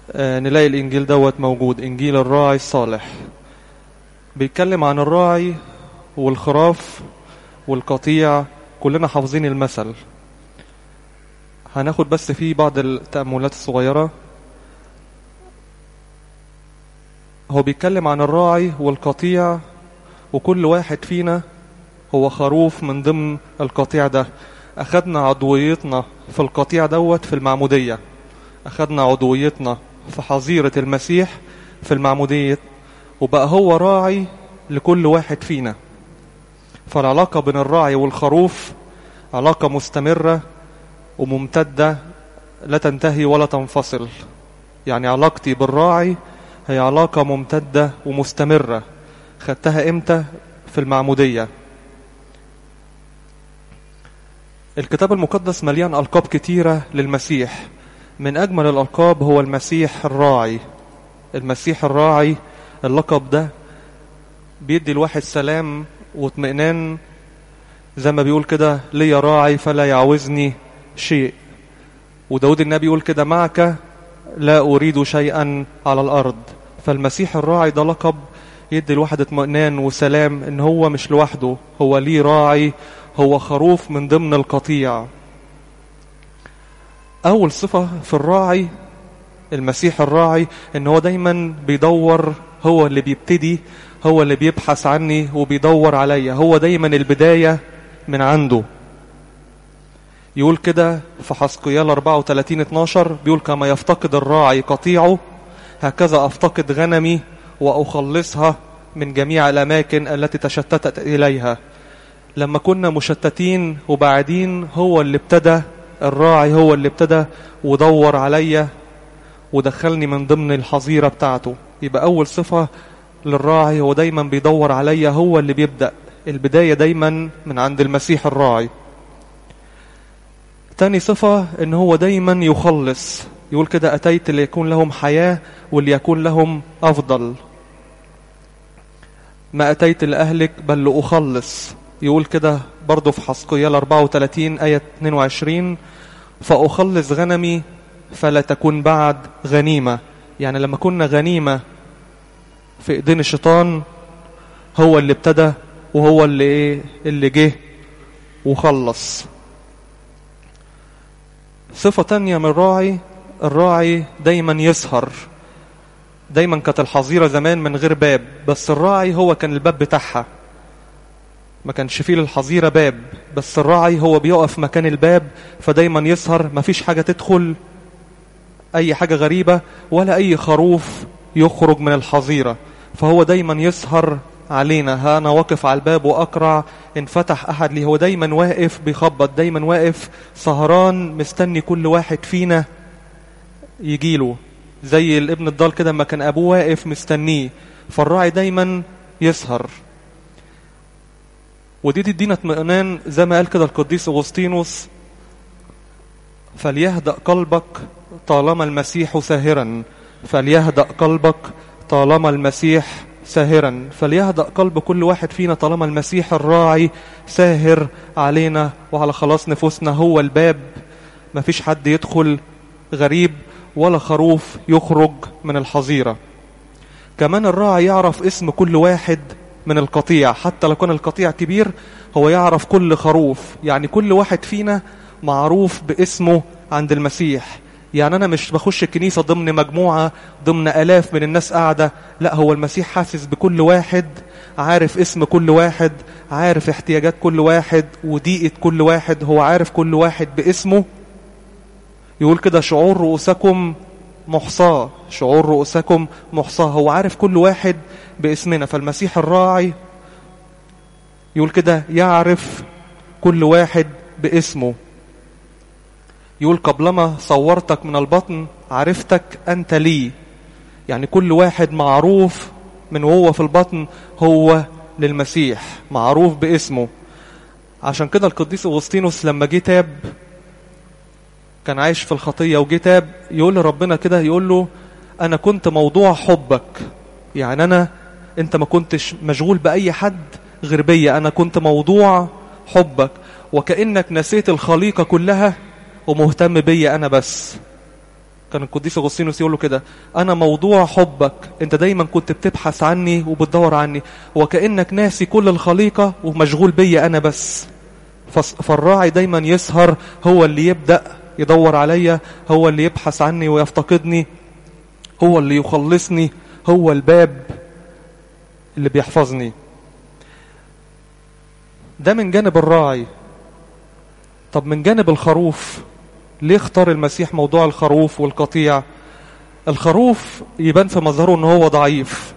آه، نلاقي الإنجيل دوت موجود إنجيل الراعي الصالح بيتكلم عن الراعي والخراف والقطيع كلنا حافظين المثل هناخد بس فيه بعض التأملات الصغيرة هو بيتكلم عن الراعي والقطيع وكل واحد فينا هو خروف من ضمن القطيع ده أخدنا عضويتنا في القطيع دوت في المعمودية أخدنا عضويتنا في حظيرة المسيح في المعمودية وبقى هو راعي لكل واحد فينا فالعلاقة بين الراعي والخروف علاقة مستمرة وممتدة لا تنتهي ولا تنفصل يعني علاقتي بالراعي هي علاقة ممتدة ومستمرة خدتها امتى في المعمودية الكتاب المقدس مليان ألقاب كتيرة للمسيح من أجمل الألقاب هو المسيح الراعي المسيح الراعي اللقب ده بيدي الواحد سلام واطمئنان زي ما بيقول كده ليا راعي فلا يعوزني شيء وداود النبي يقول كده معك لا أريد شيئا على الأرض فالمسيح الراعي ده لقب يدي الواحد اطمئنان وسلام ان هو مش لوحده هو ليه راعي هو خروف من ضمن القطيع أول صفة في الراعي المسيح الراعي ان هو دايما بيدور هو اللي بيبتدي هو اللي بيبحث عني وبيدور عليا هو دايما البداية من عنده يقول كده في حسقيال 34 12 بيقول كما يفتقد الراعي قطيعه هكذا أفتقد غنمي وأخلصها من جميع الأماكن التي تشتتت إليها لما كنا مشتتين وبعدين هو اللي ابتدى الراعي هو اللي ابتدى ودور عليا ودخلني من ضمن الحظيرة بتاعته يبقى أول صفة للراعي هو دايما بيدور عليا هو اللي بيبدأ البداية دايما من عند المسيح الراعي تاني صفة ان هو دايما يخلص يقول كده أتيت ليكون لهم حياة وليكون لهم أفضل ما أتيت لأهلك بل لأخلص يقول كده برضه في حسقيال 34 آية 22 فأخلص غنمي فلا تكون بعد غنيمة يعني لما كنا غنيمة في ايدين الشيطان هو اللي ابتدى وهو اللي ايه اللي جه وخلص صفة تانية من الراعي الراعي دايما يسهر دايما كانت الحظيرة زمان من غير باب بس الراعي هو كان الباب بتاعها ما كانش فيه للحظيرة باب بس الراعي هو بيقف مكان الباب فدايما يسهر مفيش حاجة تدخل أي حاجة غريبة ولا أي خروف يخرج من الحظيرة فهو دايما يسهر علينا ها أنا واقف على الباب وأقرع إن فتح أحد لي هو دايما واقف بيخبط دايما واقف سهران مستني كل واحد فينا يجيله زي الابن الضال كده ما كان أبوه واقف مستنيه فالراعي دايما يسهر ودي تدينا اطمئنان زي ما قال كده القديس أغسطينوس فليهدأ قلبك طالما المسيح ساهرا فليهدأ قلبك طالما المسيح ساهرا فليهدأ قلب كل واحد فينا طالما المسيح الراعي ساهر علينا وعلى خلاص نفوسنا هو الباب مفيش حد يدخل غريب ولا خروف يخرج من الحظيرة كمان الراعي يعرف اسم كل واحد من القطيع حتى لو كان القطيع كبير هو يعرف كل خروف يعني كل واحد فينا معروف باسمه عند المسيح يعني أنا مش بخش الكنيسة ضمن مجموعة ضمن ألاف من الناس قاعدة لا هو المسيح حاسس بكل واحد عارف اسم كل واحد عارف احتياجات كل واحد وضيقة كل واحد هو عارف كل واحد باسمه يقول كده شعور رؤوسكم محصاة شعور رؤوسكم محصاة هو عارف كل واحد باسمنا فالمسيح الراعي يقول كده يعرف كل واحد باسمه يقول قبلما صورتك من البطن عرفتك أنت لي يعني كل واحد معروف من وهو في البطن هو للمسيح معروف باسمه عشان كده القديس أغسطينوس لما جه تاب كان عايش في الخطية وجه تاب يقول لربنا كده يقول له أنا كنت موضوع حبك يعني أنا أنت ما كنتش مشغول بأي حد غير بيا أنا كنت موضوع حبك وكأنك نسيت الخليقة كلها ومهتم بيا أنا بس كان القديس اغسطينوس يقول له كده انا موضوع حبك انت دايما كنت بتبحث عني وبتدور عني وكانك ناسي كل الخليقه ومشغول بيا انا بس فص- فالراعي دايما يسهر هو اللي يبدا يدور عليا هو اللي يبحث عني ويفتقدني هو اللي يخلصني هو الباب اللي بيحفظني ده من جانب الراعي طب من جانب الخروف ليه اختار المسيح موضوع الخروف والقطيع الخروف يبان في مظهره ان هو ضعيف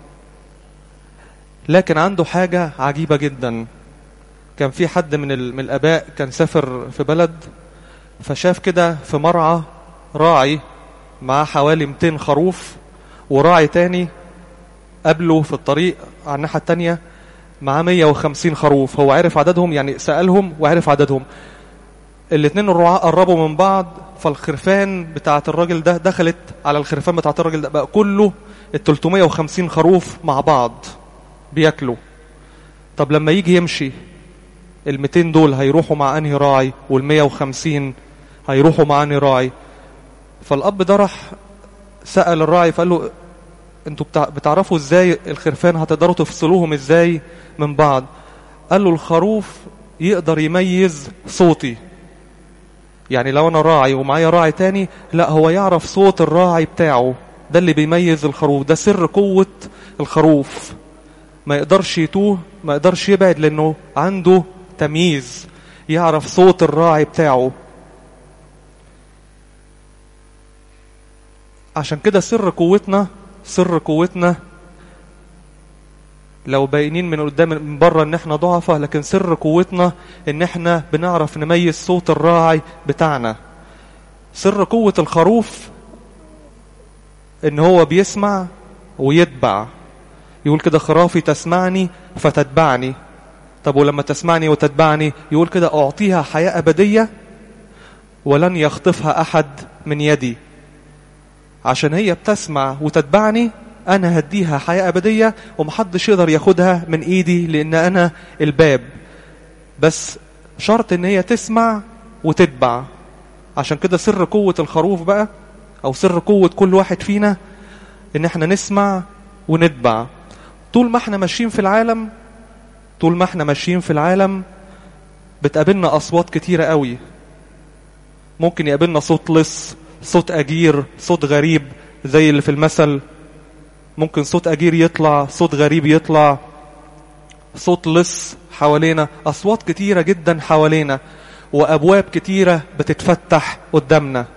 لكن عنده حاجة عجيبة جدا كان في حد من, ال- من الآباء كان سافر في بلد فشاف كده في مرعى راعي معاه حوالي 200 خروف وراعي تاني قابله في الطريق على الناحية التانية معاه 150 خروف هو عرف عددهم يعني سألهم وعرف عددهم الاثنين الرعاة قربوا من بعض فالخرفان بتاعة الراجل ده دخلت على الخرفان بتاعة الراجل ده بقى كله ال 350 خروف مع بعض بياكلوا طب لما يجي يمشي ال 200 دول هيروحوا مع انهي راعي وال 150 هيروحوا مع انهي راعي فالاب ده راح سأل الراعي فقال له انتوا بتع- بتعرفوا ازاي الخرفان هتقدروا تفصلوهم ازاي من بعض قال له الخروف يقدر يميز صوتي يعني لو انا راعي ومعايا راعي تاني لا هو يعرف صوت الراعي بتاعه ده اللي بيميز الخروف ده سر قوة الخروف ما يقدرش يتوه ما يقدرش يبعد لانه عنده تمييز يعرف صوت الراعي بتاعه عشان كده سر قوتنا سر قوتنا لو باينين من قدام من بره ان احنا ضعفة لكن سر قوتنا ان احنا بنعرف نميز صوت الراعي بتاعنا سر قوة الخروف ان هو بيسمع ويتبع يقول كده خرافي تسمعني فتتبعني طب ولما تسمعني وتتبعني يقول كده اعطيها حياة ابدية ولن يخطفها احد من يدي عشان هي بتسمع وتتبعني انا هديها حياة ابدية ومحدش يقدر ياخدها من ايدي لان انا الباب بس شرط ان هي تسمع وتتبع عشان كده سر قوة الخروف بقى او سر قوة كل واحد فينا ان احنا نسمع ونتبع طول ما احنا ماشيين في العالم طول ما احنا ماشيين في العالم بتقابلنا اصوات كتيرة قوي ممكن يقابلنا صوت لص صوت أجير صوت غريب زي اللي في المثل ممكن صوت أجير يطلع صوت غريب يطلع صوت لص حوالينا أصوات كتيرة جدا حوالينا وأبواب كتيرة بتتفتح قدامنا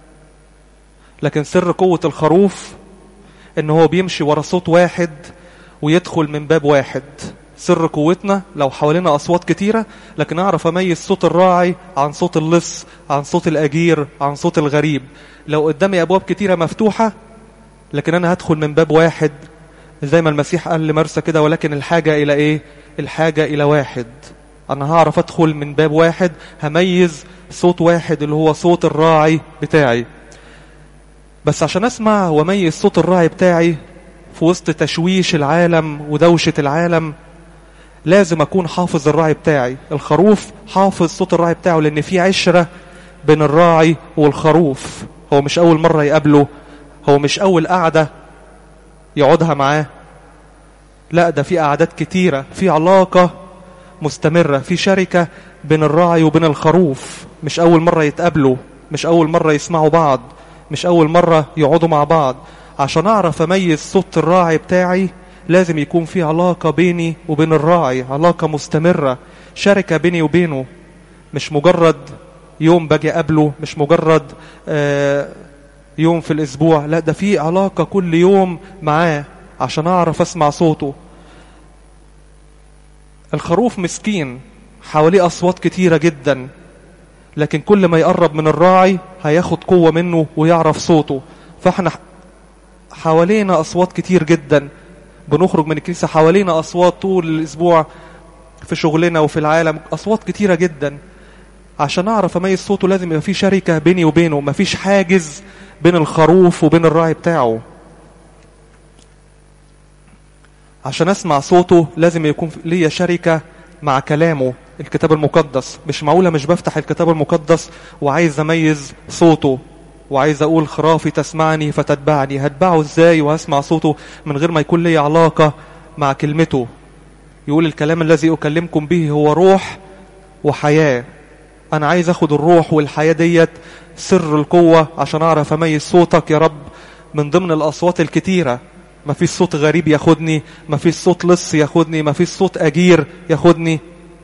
لكن سر قوة الخروف إن هو بيمشي ورا صوت واحد ويدخل من باب واحد سر قوتنا لو حوالينا أصوات كتيرة لكن أعرف أميز صوت الراعي عن صوت اللص عن صوت الأجير عن صوت الغريب لو قدامي أبواب كتيرة مفتوحة لكن أنا هدخل من باب واحد زي ما المسيح قال لمرسى كده ولكن الحاجة إلى إيه الحاجة إلى واحد أنا هعرف أدخل من باب واحد هميز صوت واحد اللي هو صوت الراعي بتاعي بس عشان أسمع وأميز صوت الراعي بتاعي في وسط تشويش العالم ودوشة العالم لازم أكون حافظ الراعي بتاعي الخروف حافظ صوت الراعي بتاعه لأن في عشرة بين الراعي والخروف هو مش أول مرة يقابله هو مش أول قعدة يقعدها معاه لا ده في قعدات كتيرة في علاقة مستمرة في شركة بين الراعي وبين الخروف مش أول مرة يتقابلوا مش أول مرة يسمعوا بعض مش أول مرة يقعدوا مع بعض عشان أعرف أميز صوت الراعي بتاعي لازم يكون في علاقة بيني وبين الراعي علاقة مستمرة شركة بيني وبينه مش مجرد يوم باجي أقابله مش مجرد آه يوم في الأسبوع لا ده في علاقة كل يوم معاه عشان أعرف أسمع صوته الخروف مسكين حواليه أصوات كتيرة جدا لكن كل ما يقرب من الراعي هياخد قوة منه ويعرف صوته فاحنا حوالينا أصوات كتير جدا بنخرج من الكنيسة حوالينا أصوات طول الأسبوع في شغلنا وفي العالم أصوات كتيرة جدا عشان أعرف أميز صوته لازم يبقى في شركة بيني وبينه مفيش حاجز بين الخروف وبين الراعي بتاعه عشان أسمع صوته لازم يكون ليا شركة مع كلامه الكتاب المقدس مش معقولة مش بفتح الكتاب المقدس وعايز أميز صوته وعايز اقول خرافي تسمعني فتتبعني هتبعه ازاي وهسمع صوته من غير ما يكون لي علاقة مع كلمته يقول الكلام الذي اكلمكم به هو روح وحياة انا عايز اخد الروح والحياة ديت سر القوة عشان اعرف اميز صوتك يا رب من ضمن الاصوات الكتيرة ما فيش صوت غريب ياخدني ما فيش صوت لص ياخدني ما فيش صوت اجير ياخدني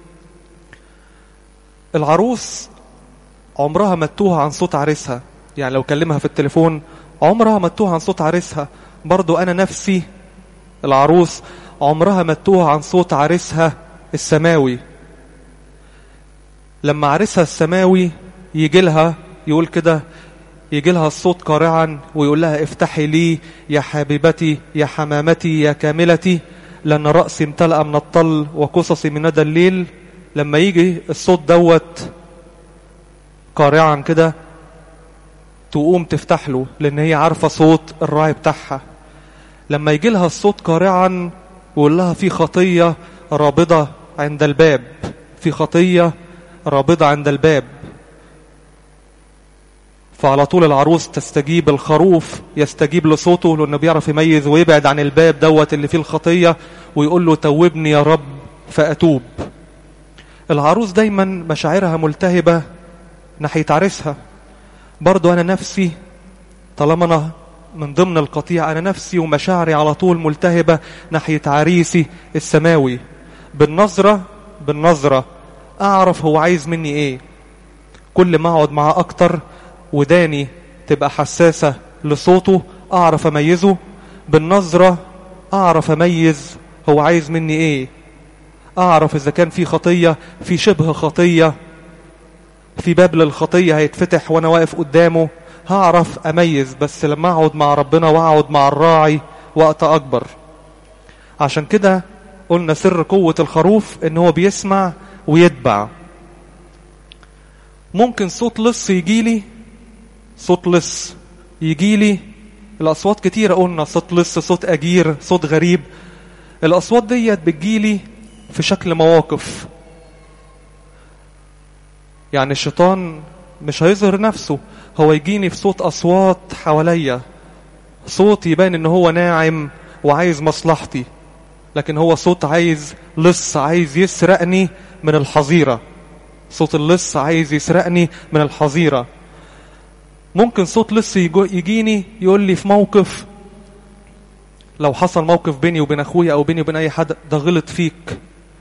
العروس عمرها ما تتوه عن صوت عريسها يعني لو كلمها في التليفون عمرها ما تتوه عن صوت عريسها برضو انا نفسي العروس عمرها ما تتوه عن صوت عريسها السماوي لما عريسها السماوي يجي لها يقول كده يجي لها الصوت قارعا ويقول لها افتحي لي يا حبيبتي يا حمامتي يا كاملتي لأن رأسي امتلأ من الطل وقصصي من ندى الليل لما يجي الصوت دوت قارعا كده تقوم تفتح له لأن هي عارفة صوت الراعي بتاعها لما يجي لها الصوت قارعا ويقول لها في خطية رابضة عند الباب في خطية رابضة عند الباب فعلى طول العروس تستجيب الخروف يستجيب لصوته لأنه بيعرف يميز ويبعد عن الباب دوت اللي فيه الخطية ويقول له توبني يا رب فأتوب العروس دايما مشاعرها ملتهبة ناحية عريسها برضو أنا نفسي طالما أنا من ضمن القطيع أنا نفسي ومشاعري على طول ملتهبة ناحية عريسي السماوي بالنظرة بالنظرة أعرف هو عايز مني إيه كل ما أقعد معاه أكتر وداني تبقى حساسة لصوته أعرف أميزه بالنظرة أعرف أميز هو عايز مني إيه أعرف إذا كان في خطية في شبه خطية في باب للخطية هيتفتح وأنا واقف قدامه هعرف أميز بس لما أقعد مع ربنا وأقعد مع الراعي وقت أكبر عشان كده قلنا سر قوة الخروف إن هو بيسمع ويتبع ممكن صوت لص يجيلي صوت لص يجيلي الأصوات كتيرة قلنا صوت لص صوت أجير صوت غريب الأصوات ديت بتجيلي في شكل مواقف يعني الشيطان مش هيظهر نفسه هو يجيني في صوت أصوات حواليا صوت يبان ان هو ناعم وعايز مصلحتي لكن هو صوت عايز لص عايز يسرقني من الحظيرة صوت اللص عايز يسرقني من الحظيرة ممكن صوت لص يجيني يقول لي في موقف لو حصل موقف بيني وبين اخويا او بيني وبين اي حد ده غلط فيك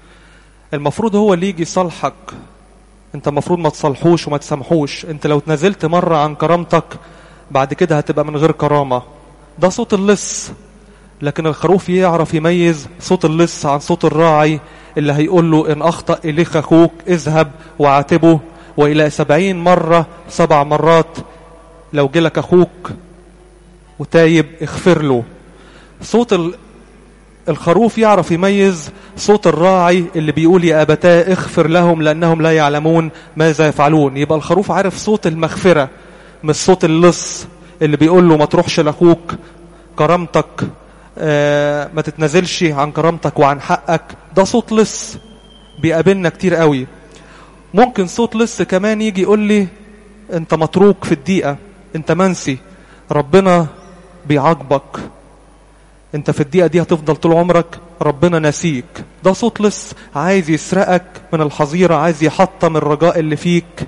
المفروض هو اللي يجي يصالحك انت المفروض ما تصالحوش وما تسامحوش انت لو تنازلت مرة عن كرامتك بعد كده هتبقى من غير كرامة ده صوت اللص لكن الخروف يعرف يميز صوت اللص عن صوت الراعي اللي هيقول له إن أخطأ إليك أخوك اذهب وعاتبه وإلى سبعين مرة سبع مرات لو جلك أخوك وتايب اغفر له صوت الخروف يعرف يميز صوت الراعي اللي بيقول يا أبتاه اغفر لهم لأنهم لا يعلمون ماذا يفعلون يبقى الخروف عارف صوت المغفرة مش صوت اللص اللي بيقول له ما تروحش لأخوك كرامتك آه ما تتنازلش عن كرامتك وعن حقك ده صوت لص بيقابلنا كتير قوي ممكن صوت لص كمان يجي يقول لي انت متروك في الدقيقة انت منسي ربنا بيعاقبك انت في الدقيقة دي هتفضل طول عمرك ربنا ناسيك ده صوت لص عايز يسرقك من الحظيرة عايز يحطم الرجاء اللي فيك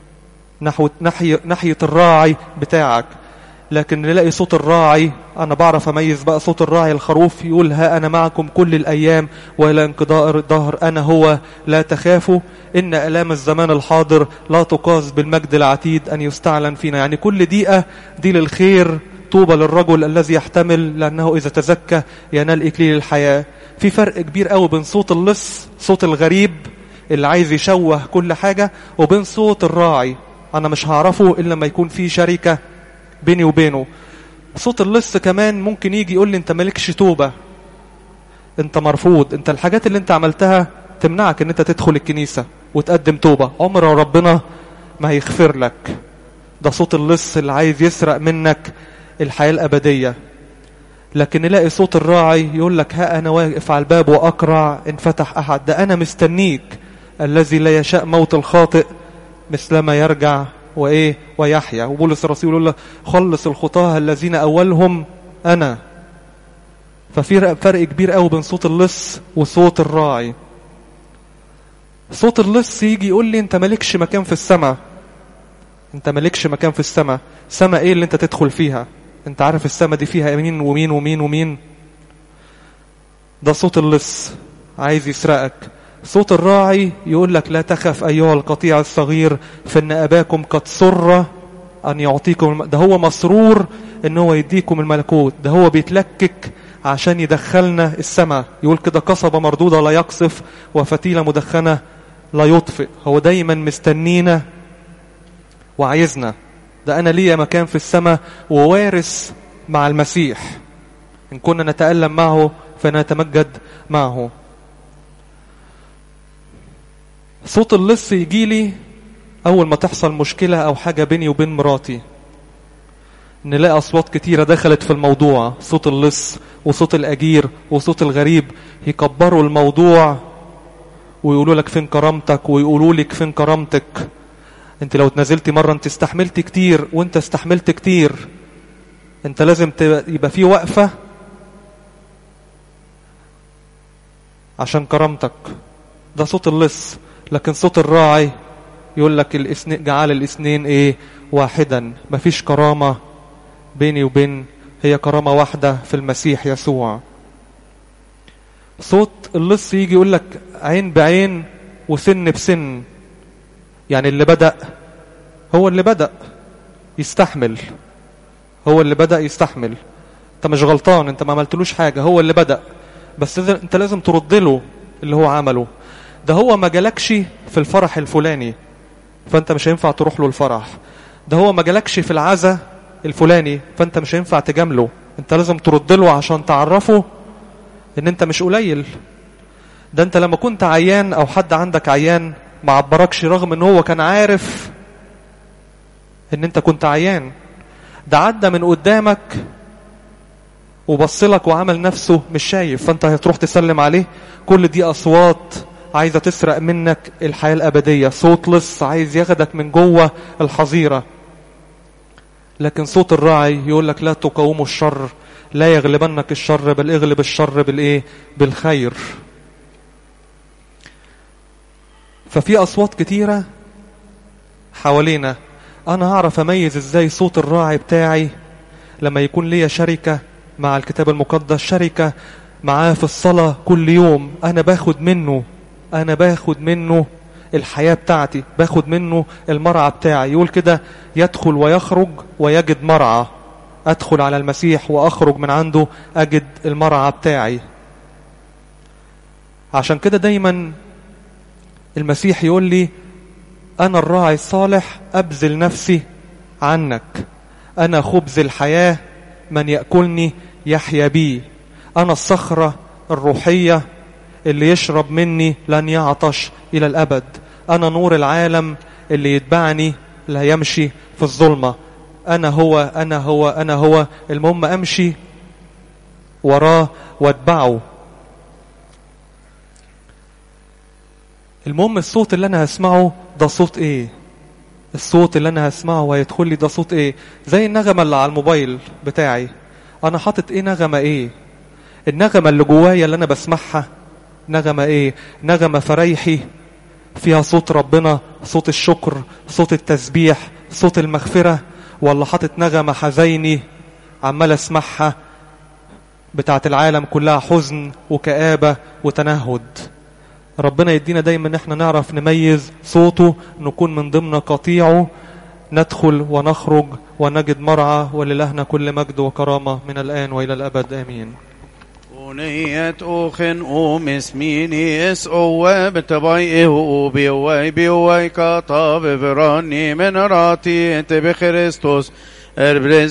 نحو ناحية ناحية الراعي بتاعك لكن نلاقي صوت الراعي أنا بعرف أميز بقى صوت الراعي الخروف يقول ها أنا معكم كل الأيام وإلى انقضاء الدهر أنا هو لا تخافوا إن ألام الزمان الحاضر لا تقاس بالمجد العتيد أن يستعلن فينا يعني كل دقيقة دي للخير طوبى للرجل الذي يحتمل لأنه إذا تزكى ينال إكليل الحياة في فرق كبير قوي بين صوت اللص صوت الغريب اللي عايز يشوه كل حاجة وبين صوت الراعي أنا مش هعرفه إلا لما يكون في شركة بيني وبينه صوت اللص كمان ممكن يجي يقول لي انت مالكش توبة انت مرفوض انت الحاجات اللي انت عملتها تمنعك ان انت تدخل الكنيسة وتقدم توبة عمر ربنا ما هيغفر لك ده صوت اللص اللي عايز يسرق منك الحياة الأبدية لكن نلاقي صوت الراعي يقول لك ها أنا واقف على الباب وأقرع إن فتح أحد ده أنا مستنيك الذي لا يشاء موت الخاطئ مثلما يرجع وإيه ويحيى وبولس الرسول يقول له خلص الخطاة الذين أولهم أنا ففي فرق كبير قوي بين صوت اللص وصوت الراعي صوت اللص يجي يقول لي انت مالكش مكان في السماء انت مالكش مكان في السماء سماء ايه اللي انت تدخل فيها انت عارف السماء دي فيها مين ومين ومين ومين ده صوت اللص عايز يسرقك صوت الراعي يقول لك لا تخف أيها القطيع الصغير فإن أباكم قد سر أن يعطيكم الم... ده هو مسرور إن هو يديكم الملكوت ده هو بيتلكك عشان يدخلنا السماء يقول كده قصبة مردودة لا يقصف وفتيلة مدخنة لا يطفئ هو دايما مستنينا وعايزنا ده أنا ليا مكان في السماء ووارث مع المسيح إن كنا نتألم معه فنتمجد معه صوت اللص يجي لي أول ما تحصل مشكلة أو حاجة بيني وبين مراتي نلاقي أصوات كتيرة دخلت في الموضوع صوت اللص وصوت الأجير وصوت الغريب يكبروا الموضوع ويقولوا لك فين كرامتك ويقولوا لك فين كرامتك انت لو اتنازلتي مرة انت استحملت كتير وانت استحملت كتير انت لازم يبقى في وقفة عشان كرامتك ده صوت اللص لكن صوت الراعي يقول لك الاثنين جعل الاثنين ايه واحدا مفيش كرامة بيني وبين هي كرامة واحدة في المسيح يسوع صوت اللص يجي يقول لك عين بعين وسن بسن يعني اللي بدأ هو اللي بدأ يستحمل هو اللي بدأ يستحمل انت مش غلطان انت ما عملتلوش حاجة هو اللي بدأ بس انت لازم ترد له اللي هو عمله ده هو ما جالكش في الفرح الفلاني فانت مش هينفع تروح له الفرح ده هو ما جالكش في العزا الفلاني فانت مش هينفع تجامله انت لازم ترد له عشان تعرفه ان انت مش قليل ده انت لما كنت عيان او حد عندك عيان ما عبركش رغم ان هو كان عارف ان انت كنت عيان ده عدى من قدامك وبصلك وعمل نفسه مش شايف فانت هتروح تسلم عليه كل دي اصوات عايزه تسرق منك الحياه الابديه صوت لص عايز ياخدك من جوه الحظيره لكن صوت الراعي يقول لك لا تقاوموا الشر لا يغلبنك الشر بل اغلب الشر بالايه بالخير ففي اصوات كتيره حوالينا انا هعرف اميز ازاي صوت الراعي بتاعي لما يكون ليا شركه مع الكتاب المقدس شركه معاه في الصلاه كل يوم انا باخد منه انا باخد منه الحياة بتاعتي باخد منه المرعى بتاعي يقول كده يدخل ويخرج ويجد مرعى ادخل على المسيح واخرج من عنده اجد المرعى بتاعي عشان كده دايما المسيح يقول لي انا الراعي الصالح ابذل نفسي عنك انا خبز الحياة من يأكلني يحيا بي انا الصخرة الروحية اللي يشرب مني لن يعطش إلى الأبد أنا نور العالم اللي يتبعني لا يمشي في الظلمة أنا هو أنا هو أنا هو المهم أمشي وراه واتبعه المهم الصوت اللي أنا هسمعه ده صوت إيه الصوت اللي أنا هسمعه وهيدخل لي ده صوت إيه زي النغمة اللي على الموبايل بتاعي أنا حاطط إيه نغمة إيه النغمة اللي جوايا اللي أنا بسمعها نغمة ايه نغمة فريحي فيها صوت ربنا صوت الشكر صوت التسبيح صوت المغفرة ولا حاطط نغمة حزيني عمال اسمعها بتاعت العالم كلها حزن وكآبة وتنهد ربنا يدينا دايما ان احنا نعرف نميز صوته نكون من ضمن قطيعه ندخل ونخرج ونجد مرعى وللهنا كل مجد وكرامة من الآن وإلى الأبد آمين ونية أوخن أومس ميني اس أوه بتبايئه وبيوي بيوي كطاب براني من راتي انت بخريستوس اربرز